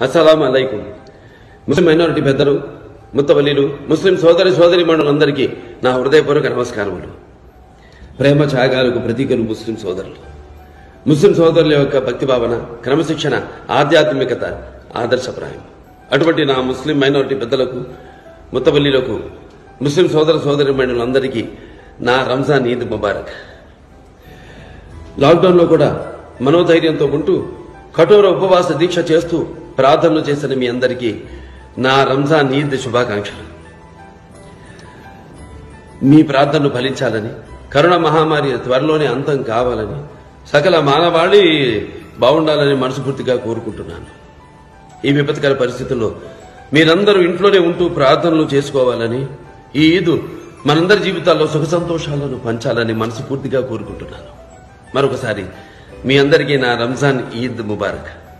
అస్సలాం అలైకుం ముస్లిం మైనారిటీ పెద్దలు ముత్తవల్లీలు ముస్లిం సోదరి సోదరి మండలందరికీ నా హృదయపూర్వక నమస్కారములు ప్రేమ త్యాగాలకు ప్రతీకలు ముస్లిం సోదరులు ముస్లిం సోదరుల యొక్క భక్తి భావన క్రమశిక్షణ ఆధ్యాత్మికత ఆదర్శప్రాయం అటువంటి నా ముస్లిం మైనారిటీ పెద్దలకు ముత్తవల్లీలకు ముస్లిం సోదర సోదరి మండలందరికీ నా రంజాన్ ఈద్ ముబారక్ లాక్డౌన్లో కూడా మనోధైర్యంతో ఉంటూ కఠోర ఉపవాస దీక్ష చేస్తూ ప్రార్థనలు చేసిన మీ అందరికీ నా రంజాన్ ఈద్ శుభాకాంక్షలు మీ ప్రార్థనలు ఫలించాలని కరోనా మహమ్మారి త్వరలోనే అంతం కావాలని సకల మానవాళి బాగుండాలని మనస్ఫూర్తిగా కోరుకుంటున్నాను ఈ విపత్కర పరిస్థితుల్లో మీరందరూ ఇంట్లోనే ఉంటూ ప్రార్థనలు చేసుకోవాలని ఈ ఈదు మనందరి జీవితాల్లో సుఖ సంతోషాలను పంచాలని మనస్ఫూర్తిగా కోరుకుంటున్నాను మరొకసారి మీ అందరికీ నా రంజాన్ ఈద్ ముబారక్